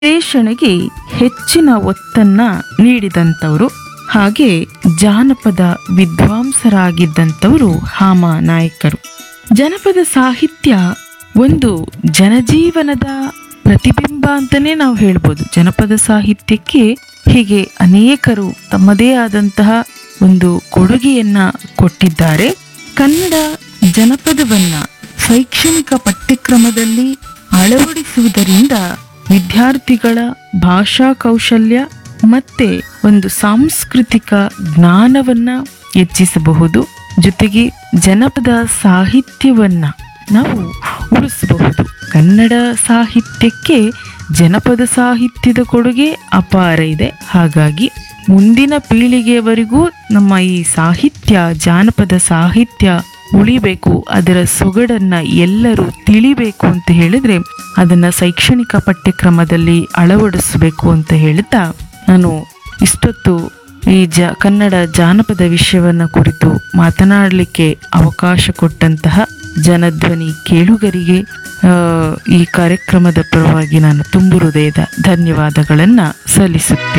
ವಿಶ್ಲೇಷಣೆಗೆ ಹೆಚ್ಚಿನ ಒತ್ತನ್ನ ನೀಡಿದಂಥವರು ಹಾಗೆ ಜಾನಪದ ವಿದ್ವಾಂಸರಾಗಿದ್ದಂಥವರು ಹಾಮ ನಾಯಕರು ಜನಪದ ಸಾಹಿತ್ಯ ಒಂದು ಜನಜೀವನದ ಪ್ರತಿಬಿಂಬ ಅಂತಾನೆ ನಾವು ಹೇಳ್ಬೋದು ಜನಪದ ಸಾಹಿತ್ಯಕ್ಕೆ ಹೀಗೆ ಅನೇಕರು ತಮ್ಮದೇ ಆದಂತಹ ಒಂದು ಕೊಡುಗೆಯನ್ನ ಕೊಟ್ಟಿದ್ದಾರೆ ಕನ್ನಡ ಜನಪದವನ್ನ ಶೈಕ್ಷಣಿಕ ಪಠ್ಯಕ್ರಮದಲ್ಲಿ ಅಳವಡಿಸುವುದರಿಂದ ವಿದ್ಯಾರ್ಥಿಗಳ ಭಾಷಾ ಕೌಶಲ್ಯ ಮತ್ತೆ ಒಂದು ಸಾಂಸ್ಕೃತಿಕ ಜ್ಞಾನವನ್ನ ಹೆಚ್ಚಿಸಬಹುದು ಜೊತೆಗೆ ಜನಪದ ಸಾಹಿತ್ಯವನ್ನ ನಾವು ಉಳಿಸಬಹುದು ಕನ್ನಡ ಸಾಹಿತ್ಯಕ್ಕೆ ಜನಪದ ಸಾಹಿತ್ಯದ ಕೊಡುಗೆ ಅಪಾರ ಇದೆ ಹಾಗಾಗಿ ಮುಂದಿನ ಪೀಳಿಗೆಯವರೆಗೂ ನಮ್ಮ ಈ ಸಾಹಿತ್ಯ ಜಾನಪದ ಸಾಹಿತ್ಯ ಉಳಿಬೇಕು ಅದರ ಸೊಗಡನ್ನ ಎಲ್ಲರೂ ತಿಳಿಬೇಕು ಅಂತ ಹೇಳಿದ್ರೆ ಅದನ್ನ ಶೈಕ್ಷಣಿಕ ಪಠ್ಯಕ್ರಮದಲ್ಲಿ ಅಳವಡಿಸಬೇಕು ಅಂತ ಹೇಳ್ತಾ ನಾನು ಇಷ್ಟೊತ್ತು ಈ ಜ ಕನ್ನಡ ಜಾನಪದ ವಿಷಯವನ್ನ ಕುರಿತು ಮಾತನಾಡಲಿಕ್ಕೆ ಅವಕಾಶ ಕೊಟ್ಟಂತಹ ಜನಧ್ವನಿ ಕೇಳುಗರಿಗೆ ಆ, ಈ ಕಾರ್ಯಕ್ರಮದ ಪರವಾಗಿ ನಾನು ತುಂಬು ಹೃದಯದ ಧನ್ಯವಾದಗಳನ್ನು ಸಲ್ಲಿಸುತ್ತೇನೆ